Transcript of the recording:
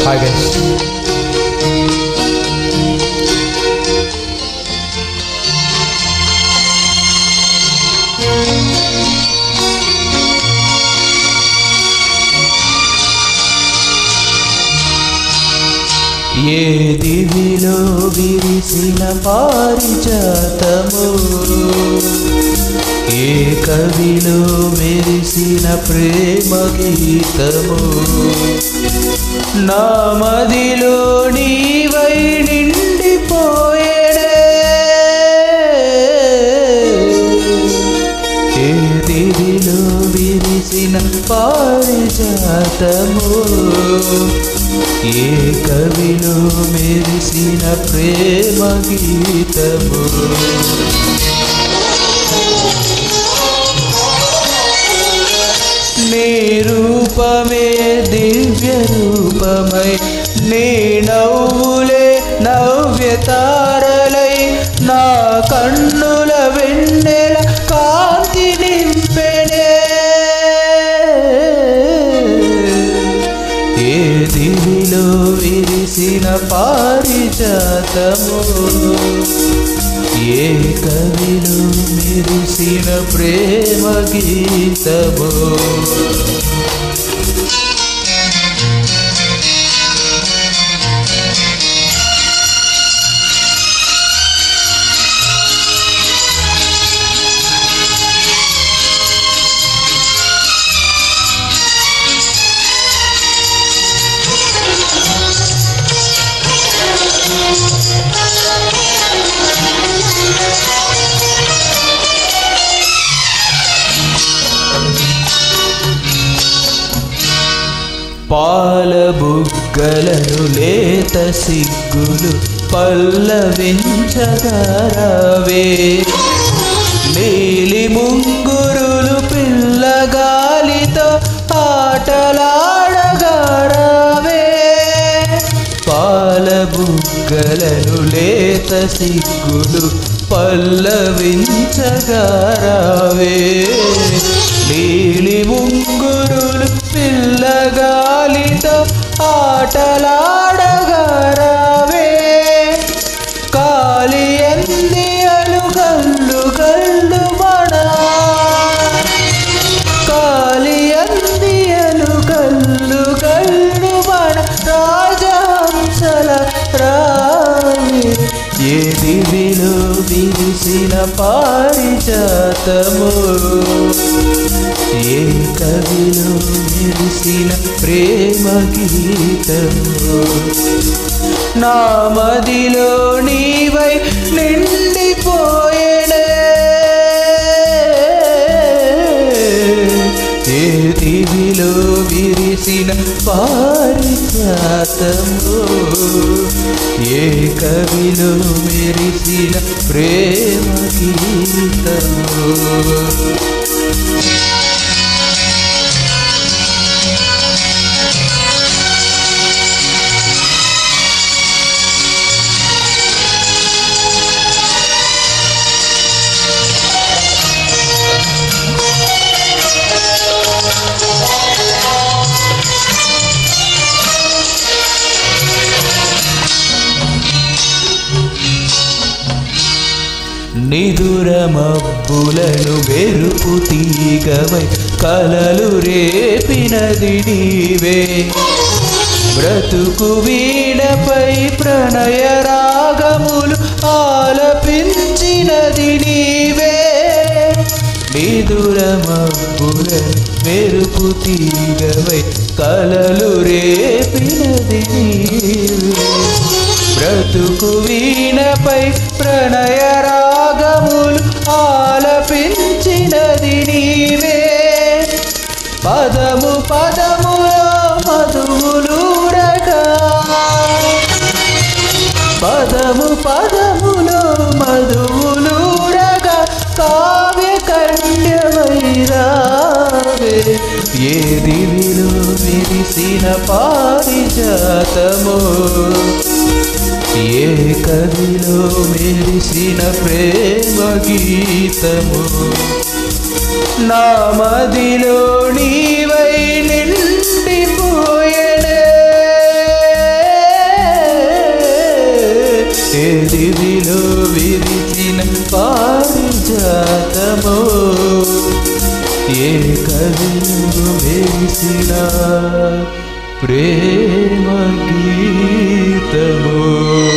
hi guys ఏ దివిలో విరిసిన పారిజాతము ఏ కవిలో మెరిసిన ప్రేమ గీతము నా మదిలో నీవై నిండిపోయేడే ఏ దివిలో విరిసిన పారిజాతము ఏ కవిలో మెరిసిన ప్రేమ గీతము నీ రూపమే దివ్య రూపమై నీ నవ్వులే నవ్య తారలై నా కన్నుల వెన్నెల కాంతి నింపెనే ఏ దివిలో విరిసిన పారిజాతము ఏ కవిలో మెరిసిన ప్రేమ గీతము పాల బుగ్గలను లేత సిగ్గులు పల్లవించగరవే నీలి ముంగురులు పిల్లగాలితో ఆటలాడగరవే పాల బుగ్గలను లేత సిగ్గులు పల్లవించగరవే నీలి ముంగురులు పిల్లగాలితో ఆటలాడగరవే కాలి ఎంది అలుగల్లు గల్లు మడా కాలి అంది అలుగల్లు గల్లు మడ రాజహంసల రావి ఏ దివిలో విరిసిన పారిజాతము ఏ కవిలో మెరిసిన ప్రేమ గీతము నా మదిలో నీవై నిండిపోయేనే ఏ దివిలో విరిసిన పారిజాతము ఏ కవిలో మెరిసిన ప్రేమ గీతము నిదుర మబ్బులను వెరుపు తీగవై కలలు రేపినది నీవే బ్రతుకు వీణపై ప్రణయ రాగములు ఆలపించినది నీవే నిదుర మబ్బులను మెరుపు తీగవై కలలు రేపినది నీవే బ్రతుకు వీణపై ప్రణయ రాగములు ఆలపించినది నీవే పదము పదములో మధువులూరగా పదము పదములో మధువులూరగా కావ్య కన్యమైరావే ఏ దివిలో విరిసిన పారిజాతము ఏ కవిలో మెరిసిన ప్రేమ గీతము నా మదిలో నీవై నిండిపోయే పారిజాతము ఏ కవిలో మెరిసిన ప్రేమ గీతము